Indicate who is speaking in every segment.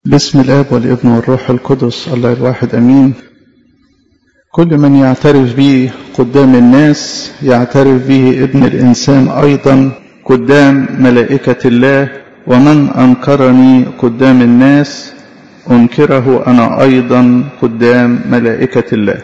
Speaker 1: بسم الاب والابن والروح القدس الله الواحد امين كل من يعترف به قدام الناس يعترف به ابن الانسان ايضا قدام ملائكه الله ومن انكرني قدام الناس انكره انا ايضا قدام ملائكه الله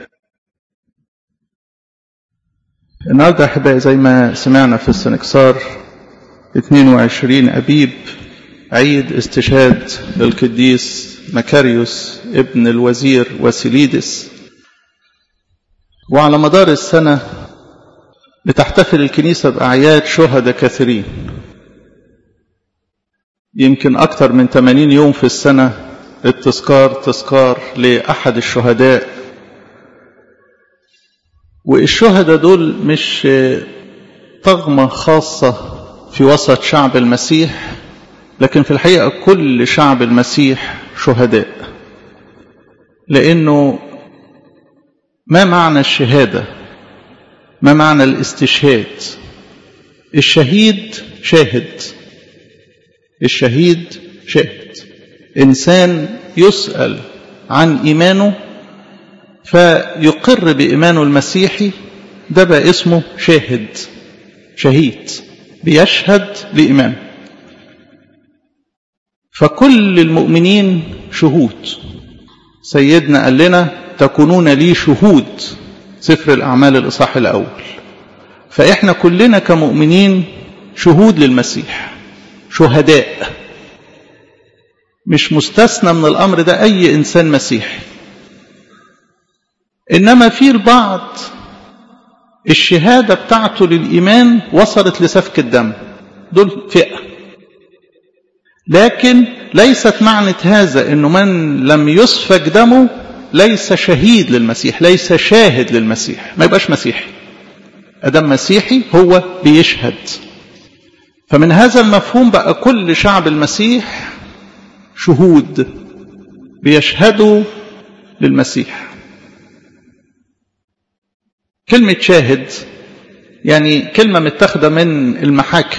Speaker 1: النهارده احبائي زي ما سمعنا في السنكسار 22 ابيب عيد استشهاد القديس مكاريوس ابن الوزير وسيليدس وعلى مدار السنة بتحتفل الكنيسة بأعياد شهداء كثيرين يمكن أكثر من 80 يوم في السنة التذكار تذكار لأحد الشهداء والشهداء دول مش طغمة خاصة في وسط شعب المسيح لكن في الحقيقة كل شعب المسيح شهداء لأنه ما معنى الشهادة ما معنى الاستشهاد الشهيد شاهد الشهيد شاهد إنسان يسأل عن إيمانه فيقر بإيمانه المسيحي ده بقى اسمه شاهد شهيد بيشهد لإيمانه فكل المؤمنين شهود سيدنا قال لنا تكونون لي شهود سفر الأعمال الإصحاح الأول فإحنا كلنا كمؤمنين شهود للمسيح شهداء مش مستثنى من الأمر ده أي إنسان مسيحي إنما في البعض الشهادة بتاعته للإيمان وصلت لسفك الدم دول فئة لكن ليست معنى هذا انه من لم يسفك دمه ليس شهيد للمسيح ليس شاهد للمسيح ما يبقاش مسيحي ادم مسيحي هو بيشهد فمن هذا المفهوم بقى كل شعب المسيح شهود بيشهدوا للمسيح كلمة شاهد يعني كلمة متاخدة من المحاكم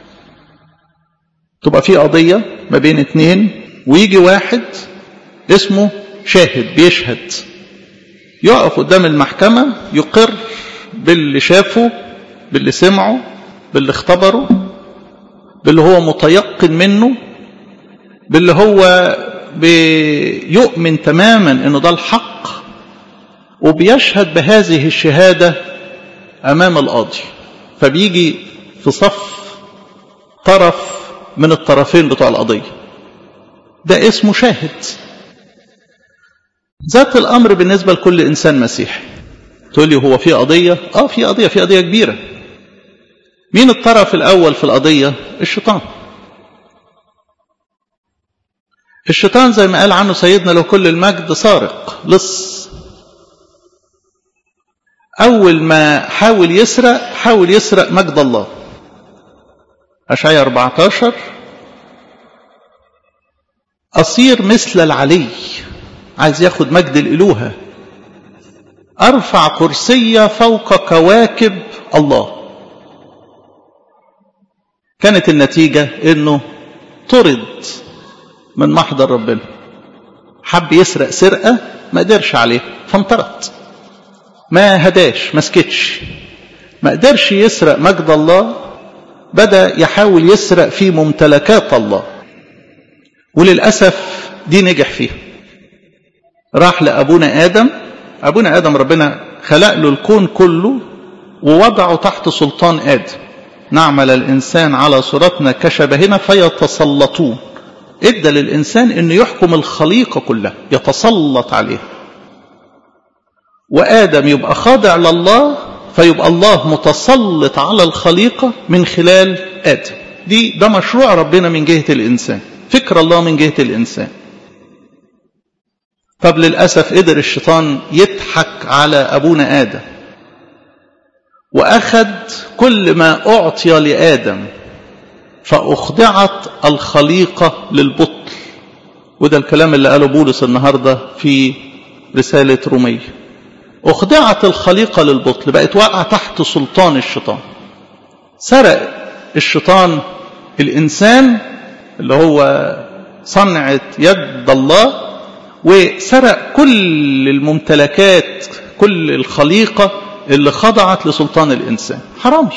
Speaker 1: تبقى في قضية ما بين اتنين ويجي واحد اسمه شاهد بيشهد يقف قدام المحكمة يقر باللي شافه باللي سمعه باللي اختبره باللي هو متيقن منه باللي هو بيؤمن تماما انه ده الحق وبيشهد بهذه الشهادة امام القاضي فبيجي في صف طرف من الطرفين بتوع القضية ده اسمه شاهد ذات الأمر بالنسبة لكل إنسان مسيحي تقول لي هو في قضية آه في قضية في قضية كبيرة مين الطرف الأول في القضية الشيطان الشيطان زي ما قال عنه سيدنا لو كل المجد سارق لص أول ما حاول يسرق حاول يسرق مجد الله أشعية 14 أصير مثل العلي عايز ياخد مجد الإلوهة أرفع كرسي فوق كواكب الله كانت النتيجة إنه طرد من محضر ربنا حب يسرق سرقة ما قدرش عليه فانطرد ما هداش ما سكتش ما قدرش يسرق مجد الله بدأ يحاول يسرق في ممتلكات الله وللأسف دي نجح فيها راح لأبونا آدم أبونا آدم ربنا خلق له الكون كله ووضعه تحت سلطان آدم نعمل الإنسان على صورتنا كشبهنا فيتسلطون ادى للإنسان أنه يحكم الخليقة كلها يتسلط عليها وآدم يبقى خاضع لله فيبقى الله متسلط على الخليقة من خلال آدم دي ده مشروع ربنا من جهة الإنسان فكر الله من جهة الإنسان طب للأسف قدر الشيطان يضحك على أبونا آدم وأخذ كل ما أعطي لآدم فأخضعت الخليقة للبطل وده الكلام اللي قاله بولس النهاردة في رسالة رومية أخضعت الخليقة للبطل بقت واقعة تحت سلطان الشيطان سرق الشيطان الإنسان اللي هو صنعة يد الله وسرق كل الممتلكات كل الخليقة اللي خضعت لسلطان الإنسان حرامي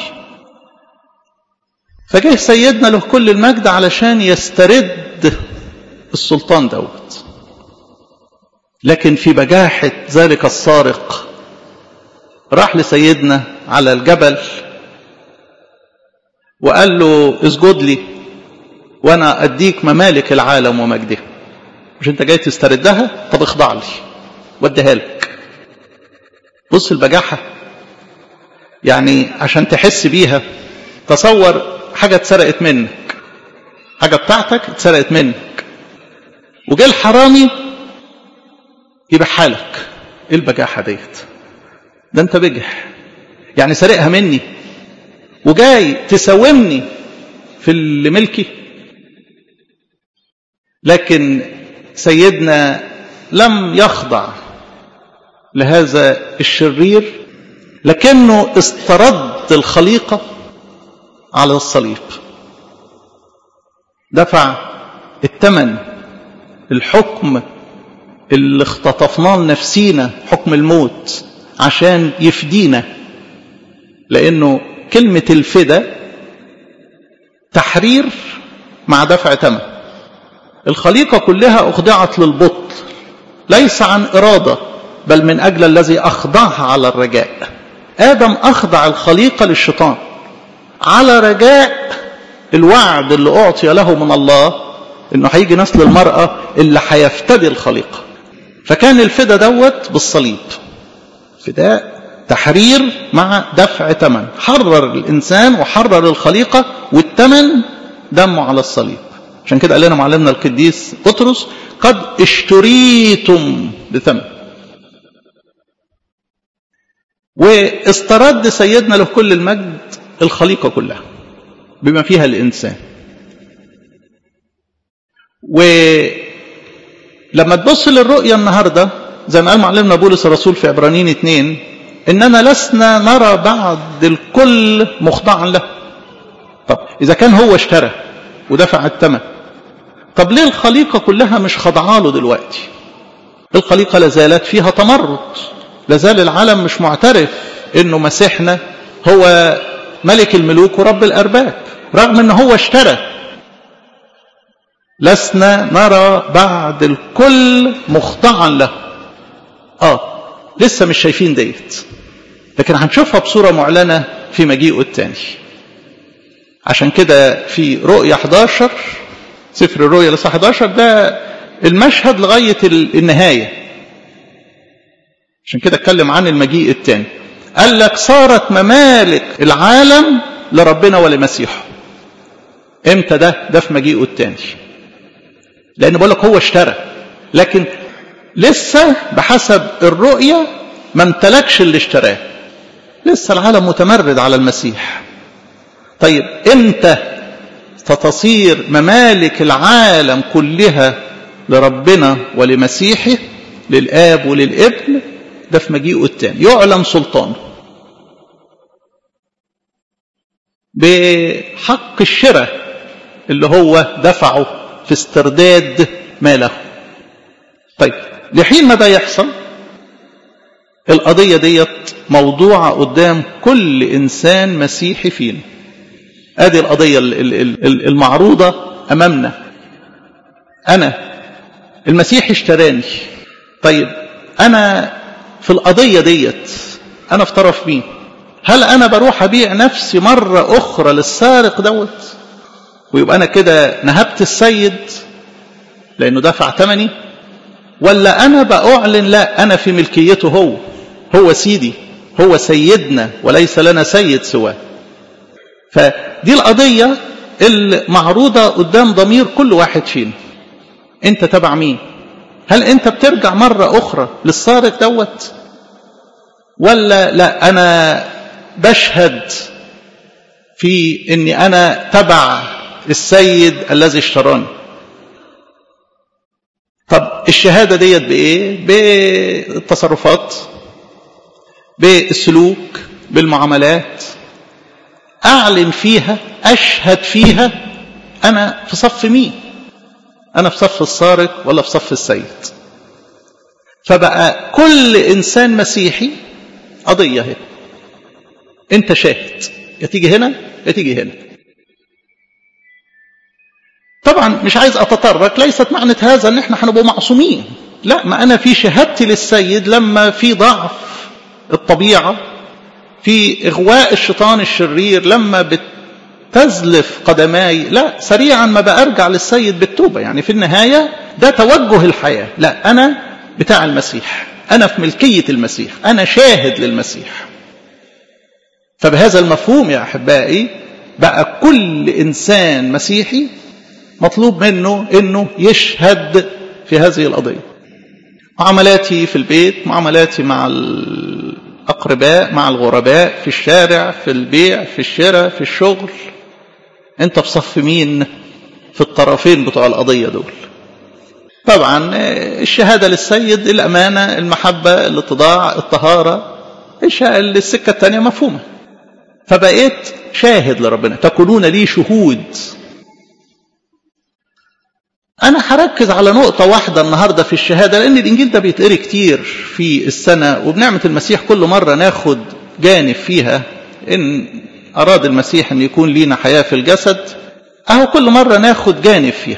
Speaker 1: فجه سيدنا له كل المجد علشان يسترد السلطان دوت لكن في بجاحة ذلك السارق راح لسيدنا على الجبل وقال له اسجد لي وانا اديك ممالك العالم ومجده مش انت جاي تستردها طب اخضع لي واديها لك بص البجاحة يعني عشان تحس بيها تصور حاجة اتسرقت منك حاجة بتاعتك اتسرقت منك وجه الحرامي يبيعها لك ايه البجاحة ديت ده انت بجح يعني سارقها مني وجاي تساومني في اللي ملكي لكن سيدنا لم يخضع لهذا الشرير لكنه استرد الخليقة على الصليب دفع الثمن الحكم اللي اختطفناه لنفسينا حكم الموت عشان يفدينا لانه كلمة الفدا تحرير مع دفع ثمن الخليقة كلها أخضعت للبطل ليس عن إرادة بل من أجل الذي أخضعها على الرجاء آدم أخضع الخليقة للشيطان على رجاء الوعد اللي أعطي له من الله إنه هيجي نسل المرأة اللي هيفتدي الخليقة فكان الفدا دوت بالصليب فداء تحرير مع دفع ثمن حرر الإنسان وحرر الخليقة والثمن دمه على الصليب عشان كده قال لنا معلمنا القديس بطرس قد اشتريتم بثمن واسترد سيدنا له كل المجد الخليقة كلها بما فيها الإنسان ولما تبص للرؤية النهاردة زي ما قال معلمنا بولس الرسول في عبرانيين اتنين إننا لسنا نرى بعد الكل مخضعا له طب إذا كان هو اشترى ودفع الثمن طب ليه الخليقة كلها مش خضعة له دلوقتي الخليقة لازالت فيها تمرد لازال العالم مش معترف انه مسيحنا هو ملك الملوك ورب الارباب رغم ان هو اشترى لسنا نرى بعد الكل مخضعا له اه لسه مش شايفين ديت لكن هنشوفها بصورة معلنة في مجيئه الثاني عشان كده في رؤية 11 سفر الرؤية لصح 11 ده المشهد لغاية النهاية عشان كده اتكلم عن المجيء الثاني قال لك صارت ممالك العالم لربنا ولمسيحه امتى ده ده في مجيئه الثاني لان بقول لك هو اشترى لكن لسه بحسب الرؤية ما امتلكش اللي اشتراه لسه العالم متمرد على المسيح طيب امتى ستصير ممالك العالم كلها لربنا ولمسيحه للآب وللابن ده في مجيئه الثاني يعلن سلطانه بحق الشراء اللي هو دفعه في استرداد ماله طيب لحين ما ده يحصل القضية ديت موضوعة قدام كل إنسان مسيحي فينا ادي القضية المعروضة أمامنا أنا المسيح اشتراني طيب أنا في القضية ديت أنا في طرف مين هل أنا بروح أبيع نفسي مرة أخرى للسارق دوت ويبقى أنا كده نهبت السيد لأنه دفع ثمني ولا أنا بأعلن لا أنا في ملكيته هو هو سيدي هو سيدنا وليس لنا سيد سواه فدي القضية المعروضة قدام ضمير كل واحد فينا انت تبع مين هل انت بترجع مرة اخرى للسارق دوت ولا لا انا بشهد في اني انا تبع السيد الذي اشتراني طب الشهادة ديت بايه بالتصرفات بالسلوك بالمعاملات أعلن فيها أشهد فيها أنا في صف مين أنا في صف السارق ولا في صف السيد فبقى كل إنسان مسيحي قضية هنا أنت شاهد يا تيجي هنا يا تيجي هنا طبعا مش عايز أتطرق ليست معنى هذا أن احنا هنبقى معصومين لا ما أنا في شهادتي للسيد لما في ضعف الطبيعة في إغواء الشيطان الشرير لما بتزلف قدماي لا سريعا ما بأرجع للسيد بالتوبة يعني في النهاية ده توجه الحياة لا أنا بتاع المسيح أنا في ملكية المسيح أنا شاهد للمسيح فبهذا المفهوم يا أحبائي بقى كل إنسان مسيحي مطلوب منه أنه يشهد في هذه القضية معاملاتي في البيت معاملاتي مع الأقرباء مع الغرباء في الشارع في البيع في الشراء في الشغل أنت في صف مين في الطرفين بتوع القضية دول طبعا الشهادة للسيد الأمانة المحبة الاتضاع الطهارة السكة الثانية مفهومة فبقيت شاهد لربنا تكونون لي شهود أنا هركز على نقطة واحدة النهاردة في الشهادة لأن الإنجيل ده بيتقري كتير في السنة وبنعمة المسيح كل مرة ناخد جانب فيها إن أراد المسيح أن يكون لينا حياة في الجسد أهو كل مرة ناخد جانب فيها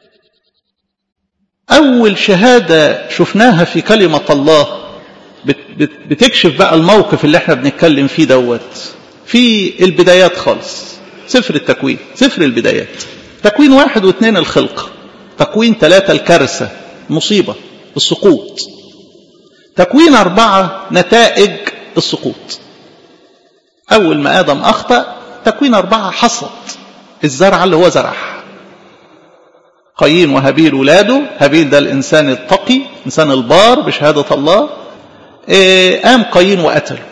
Speaker 1: أول شهادة شفناها في كلمة الله بتكشف بقى الموقف اللي احنا بنتكلم فيه دوت في البدايات خالص سفر التكوين سفر البدايات تكوين واحد واثنين الخلق تكوين ثلاثة الكارثة مصيبة السقوط تكوين أربعة نتائج السقوط أول ما آدم أخطأ تكوين أربعة حصد الزرع اللي هو زرعها قايين وهابيل ولاده هابيل ده الإنسان التقي إنسان البار بشهادة الله إيه قام قايين وقتله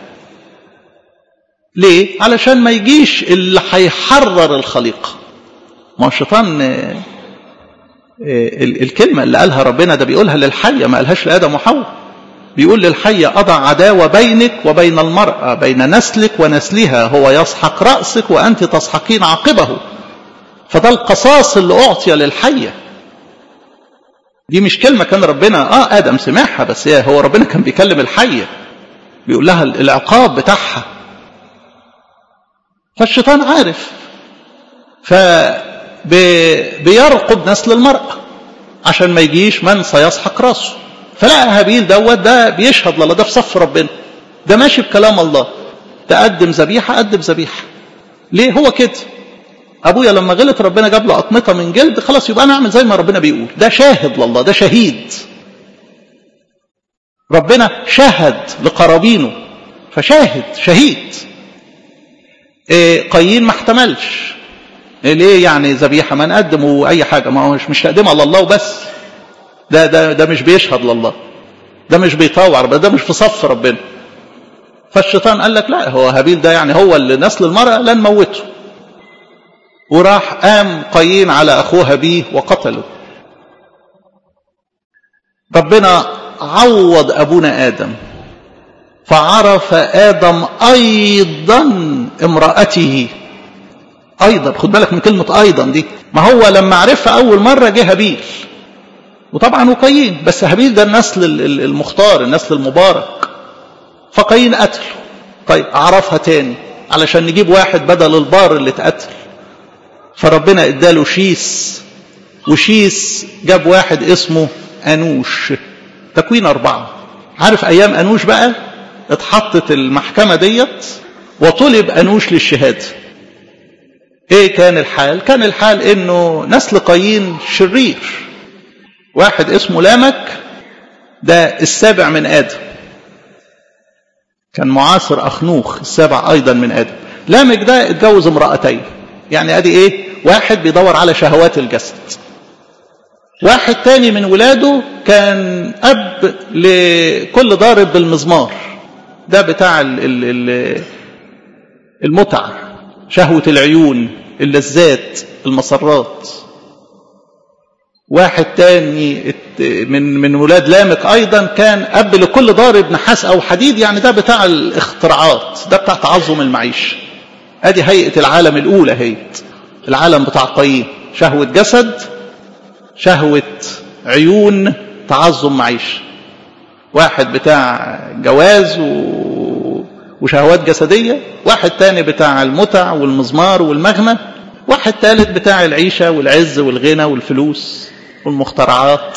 Speaker 1: ليه؟ علشان ما يجيش اللي هيحرر الخليقة ما الشيطان إيه إيه الكلمة اللي قالها ربنا ده بيقولها للحية ما قالهاش لآدم وحواء بيقول للحية أضع عداوة بينك وبين المرأة بين نسلك ونسلها هو يسحق رأسك وأنت تسحقين عقبه فده القصاص اللي أعطي للحية دي مش كلمة كان ربنا آه آدم سمعها بس هو ربنا كان بيكلم الحية بيقول لها العقاب بتاعها فالشيطان عارف فبيرقب نسل المرأة عشان ما يجيش من سيسحق راسه فلقى هابيل دوت ده بيشهد لله ده في صف ربنا ده ماشي بكلام الله تقدم ذبيحة قدم ذبيحة ليه هو كده ابويا لما غلط ربنا جاب له اقمطه من جلد خلاص يبقى انا اعمل زي ما ربنا بيقول ده شاهد لله ده شهيد ربنا شهد لقرابينه فشاهد شهيد إيه قايين ما احتملش إيه ليه يعني ذبيحه ما نقدم واي حاجه ما هو مش مش تقدمها لله وبس ده ده ده مش بيشهد لله ده مش بيطوع ربنا ده مش في صف ربنا فالشيطان قال لك لا هو هابيل ده يعني هو اللي نسل المرأة لا نموته وراح قام قايين على أخوها بيه وقتله ربنا عوض أبونا آدم فعرف آدم أيضا امرأته أيضا خد بالك من كلمة أيضا دي ما هو لما عرفها أول مرة جه هابيل وطبعا وقايين بس هابيل ده النسل المختار النسل المبارك فقايين قتله طيب عرفها تاني علشان نجيب واحد بدل البار اللي اتقتل فربنا اداله شيس وشيس جاب واحد اسمه انوش تكوين اربعة عارف ايام انوش بقى اتحطت المحكمة ديت وطلب انوش للشهادة ايه كان الحال كان الحال انه نسل قايين شرير واحد اسمه لامك ده السابع من ادم كان معاصر اخنوخ السابع ايضا من ادم لامك ده اتجوز امرأتين يعني ادي ايه واحد بيدور على شهوات الجسد واحد تاني من ولاده كان اب لكل ضارب بالمزمار ده بتاع المتع شهوة العيون اللذات المسرات واحد تاني من من ولاد لامك ايضا كان اب لكل ضارب نحاس او حديد يعني ده بتاع الاختراعات ده بتاع تعظم المعيشه ادي هيئه العالم الاولى هي العالم بتاع قايين شهوه جسد شهوة عيون تعظم معيشة واحد بتاع جواز و... وشهوات جسدية واحد تاني بتاع المتع والمزمار والمغنى واحد تالت بتاع العيشة والعز والغنى والفلوس والمخترعات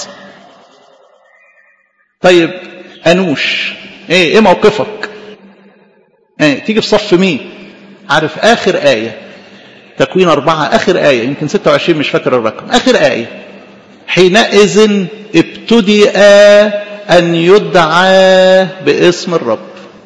Speaker 1: طيب أنوش ايه ايه موقفك ايه تيجي في صف مين عارف اخر آية تكوين أربعة آخر آية يمكن 26 مش فاكر الرقم آخر آية حينئذ ابتدأ أن يدعى باسم الرب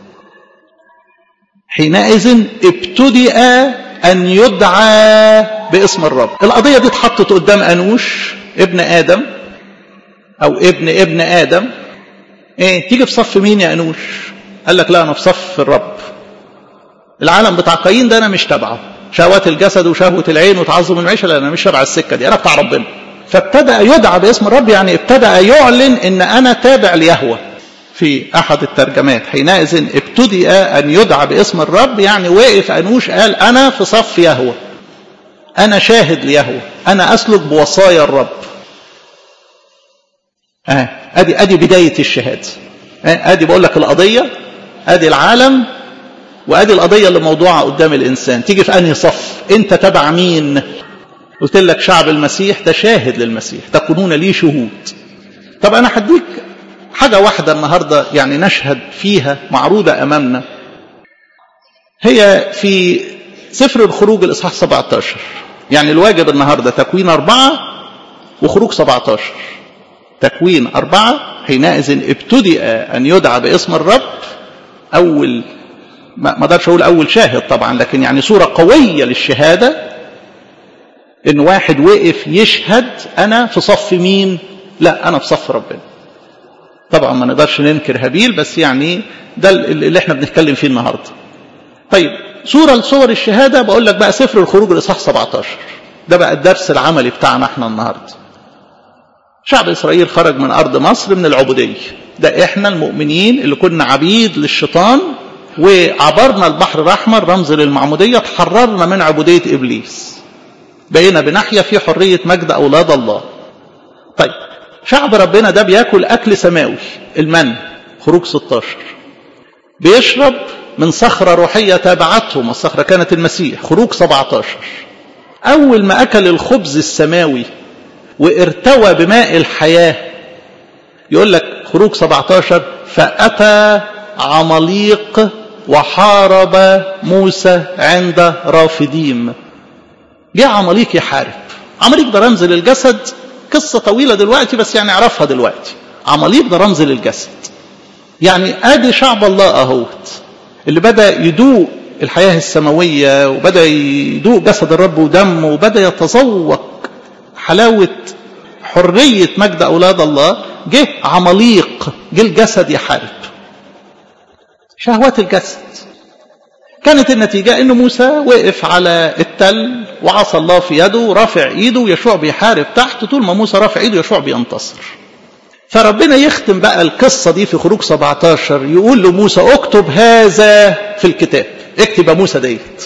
Speaker 1: حينئذ ابتدأ أن يدعى باسم الرب القضية دي اتحطت قدام أنوش ابن آدم أو ابن ابن آدم ايه تيجي في صف مين يا أنوش قال لك لا أنا في صف الرب العالم بتاع قايين ده أنا مش تبعه شهوات الجسد وشهوة العين وتعظم المعيشة لا أنا مش تبع السكة دي أنا بتاع ربنا فابتدأ يدعى باسم الرب يعني ابتدأ يعلن إن أنا تابع ليهوه في أحد الترجمات حينئذ ابتدأ أن يدعى باسم الرب يعني وقف أنوش قال أنا في صف يهوه أنا شاهد ليهوه أنا أسلك بوصايا الرب آه. أدي أدي بداية الشهادة آه. أدي بقول لك القضية أدي العالم وأدي القضية اللي موضوعة قدام الإنسان تيجي في أنهي صف أنت تبع مين قلت لك شعب المسيح ده شاهد للمسيح تكونون لي شهود طب أنا هديك حاجة واحدة النهاردة يعني نشهد فيها معروضة أمامنا هي في سفر الخروج الإصحاح 17 يعني الواجب النهاردة تكوين أربعة وخروج 17 تكوين أربعة حينئذ ابتدأ أن يدعى باسم الرب أول ما اقدرش أقول أول شاهد طبعا لكن يعني صورة قوية للشهادة إن واحد وقف يشهد أنا في صف مين؟ لا أنا في صف ربنا. طبعا ما نقدرش ننكر هابيل بس يعني ده اللي احنا بنتكلم فيه النهارده. طيب صورة لصور الشهادة بقول لك بقى سفر الخروج الإصحاح 17 ده بقى الدرس العملي بتاعنا احنا النهارده. شعب إسرائيل خرج من أرض مصر من العبودية. ده احنا المؤمنين اللي كنا عبيد للشيطان وعبرنا البحر الأحمر رمز للمعمودية تحررنا من عبودية إبليس. بقينا بنحيا في حرية مجد أولاد الله طيب شعب ربنا ده بياكل أكل سماوي المن خروج 16 بيشرب من صخرة روحية تابعتهم الصخرة كانت المسيح خروج 17 أول ما أكل الخبز السماوي وارتوى بماء الحياة يقول لك خروج 17 فأتى عماليق وحارب موسى عند رافديم جه عماليق يحارب عماليق ده رمز للجسد قصة طويلة دلوقتي بس يعني اعرفها دلوقتي عماليق ده رمز للجسد يعني ادي شعب الله اهوت اللي بدأ يدوق الحياة السماوية وبدأ يدوق جسد الرب ودمه وبدأ يتذوق حلاوة حرية مجد أولاد الله جه عماليق جه الجسد يحارب شهوات الجسد كانت النتيجة أن موسى وقف على التل وعصى الله في يده رافع إيده ويشوع بيحارب تحت طول ما موسى رافع إيده يشوع بينتصر فربنا يختم بقى القصة دي في خروج 17 يقول لموسى اكتب هذا في الكتاب اكتب يا موسى ديت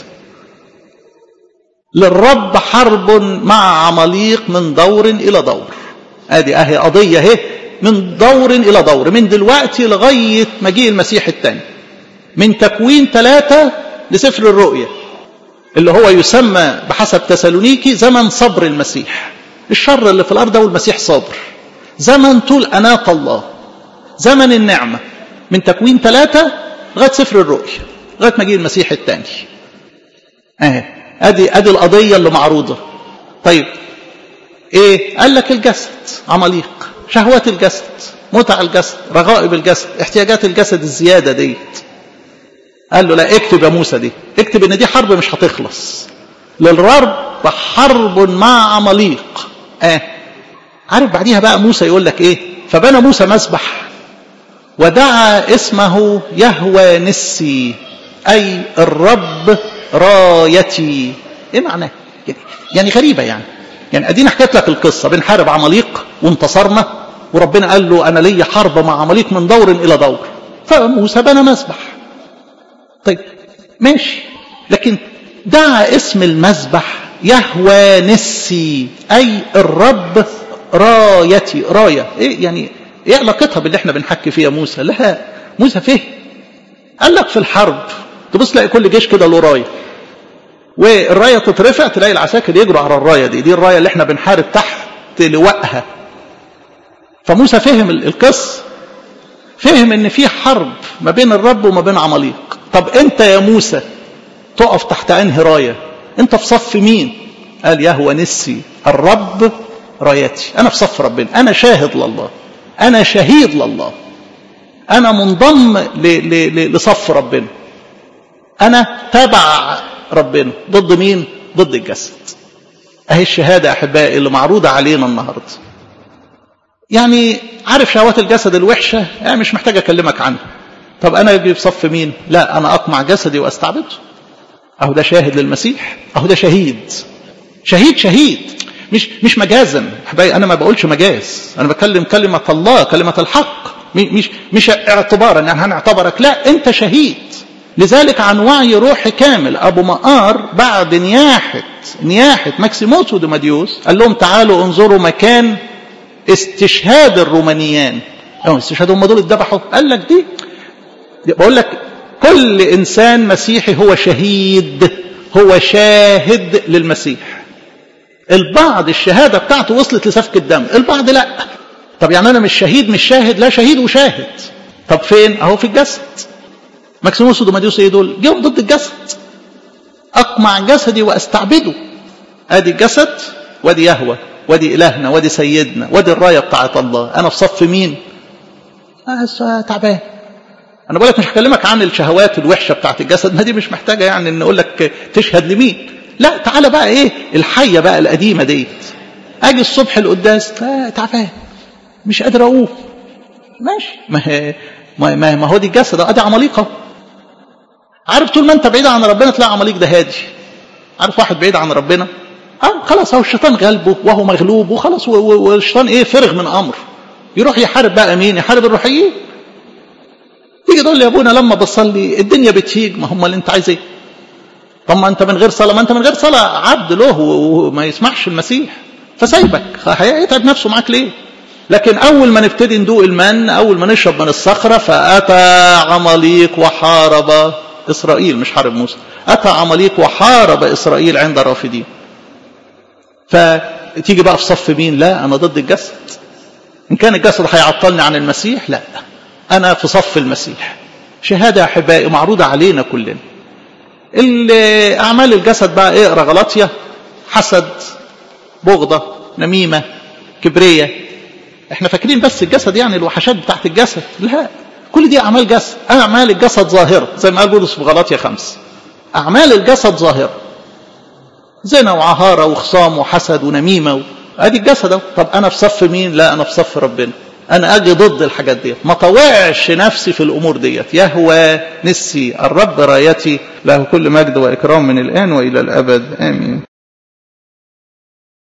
Speaker 1: للرب حرب مع عماليق من دور إلى دور ادي اهي قضية اهي من دور إلى دور من دلوقتي لغاية مجيء المسيح الثاني من تكوين ثلاثة لسفر الرؤيا اللي هو يسمى بحسب تسالونيكي زمن صبر المسيح الشر اللي في الأرض والمسيح صابر زمن طول أناة الله زمن النعمة من تكوين ثلاثة لغاية سفر الرؤيا لغاية مجيء المسيح الثاني اهي ادي ادي القضية اللي معروضة طيب ايه قال لك الجسد عماليق شهوات الجسد متع الجسد رغائب الجسد احتياجات الجسد الزيادة ديت قال له لا اكتب يا موسى دي اكتب ان دي حرب مش هتخلص للرب حرب مع عماليق اه عارف بعديها بقى موسى يقول لك ايه فبنى موسى مسبح ودعا اسمه يهوى نسي اي الرب رايتي ايه معناه يعني غريبة يعني يعني ادينا حكيت لك القصة بنحارب عماليق وانتصرنا وربنا قال له انا ليا حرب مع عماليق من دور الى دور فموسى بنى مسبح طيب ماشي لكن دعا اسم المذبح يهوى نسي أي الرب رايتي راية ايه يعني ايه علاقتها باللي احنا بنحكي فيها موسى لا موسى فهم قال لك في الحرب تبص تلاقي كل جيش كده له رايه والرايه تترفع تلاقي العساكر يجروا على الرايه دي دي الرايه اللي احنا بنحارب تحت لوائها فموسى فهم القصه فهم ان في حرب ما بين الرب وما بين عماليق طب انت يا موسى تقف تحت انهي رايه انت في صف مين قال يهوى نسي الرب رايتي انا في صف ربنا انا شاهد لله انا شهيد لله انا منضم ل ل لصف ربنا انا تبع ربنا ضد مين ضد الجسد اهي الشهاده احبائي اللي معروضه علينا النهارده يعني عارف شهوات الجسد الوحشه يعني مش محتاج اكلمك عنها طب انا اجي في صف مين لا انا اقمع جسدي واستعبده اهو ده شاهد للمسيح اهو ده شهيد شهيد شهيد مش مش مجازا احبائي انا ما بقولش مجاز انا بكلم كلمه الله كلمه الحق مش مش اعتبارا يعني هنعتبرك لا انت شهيد لذلك عن وعي روحي كامل ابو مقار بعد نياحه نياحه ماكسيموس وديماديوس قال لهم تعالوا انظروا مكان استشهاد الرومانيان أو استشهاد هم دول اتذبحوا قال لك دي, دي بقول لك كل انسان مسيحي هو شهيد هو شاهد للمسيح البعض الشهاده بتاعته وصلت لسفك الدم البعض لا طب يعني انا مش شهيد مش شاهد لا شهيد وشاهد طب فين اهو في الجسد ماكسيموس ودوماديوس ايه دول جيهم ضد الجسد اقمع جسدي واستعبده ادي الجسد وادي يهوى وادي الهنا وادي سيدنا وادي الرايه بتاعت الله انا في صف مين آه تعبان انا بقول لك مش هكلمك عن الشهوات الوحشه بتاعت الجسد ما دي مش محتاجه يعني ان اقول لك تشهد لمين لا تعالى بقى ايه الحيه بقى القديمه ديت اجي الصبح القداس آه تعبان مش قادر اقوم ماشي ما هي ما, ما, ما هو دي الجسد ادي عماليقه عارف طول ما انت بعيد عن ربنا تلاقي عماليق ده هادي عارف واحد بعيد عن ربنا اه خلاص هو الشيطان غلبه وهو مغلوب وخلاص والشيطان ايه فرغ من امر يروح يحارب بقى مين يحارب الروحيين تيجي تقول لي يا ابونا لما بصلي الدنيا بتهيج ما هم اللي انت عايز ايه طب ما انت من غير صلاه ما انت من غير صلاه عبد له وما يسمعش المسيح فسايبك هيتعب نفسه معاك ليه لكن اول ما نبتدي ندوق المن اول ما نشرب من الصخره فاتى عماليق وحارب اسرائيل مش حارب موسى اتى عماليق وحارب اسرائيل عند رافدين فتيجي بقى في صف مين لا انا ضد الجسد ان كان الجسد هيعطلني عن المسيح لا انا في صف المسيح شهاده احبائي معروضه علينا كلنا اعمال الجسد بقى اقرا غلطيه حسد بغضه نميمه كبريه احنا فاكرين بس الجسد يعني الوحشات بتاعت الجسد لا كل دي اعمال جسد اعمال الجسد ظاهره زي ما قال بولس في غلاطيا خمس اعمال الجسد ظاهره زنا وعهاره وخصام وحسد ونميمه و... ادي الجسد طب انا في صف مين لا انا في صف ربنا انا اجي ضد الحاجات ديت ما طوعش نفسي في الامور ديت يهوى نسي الرب رايتي له كل مجد واكرام من الان والى الابد امين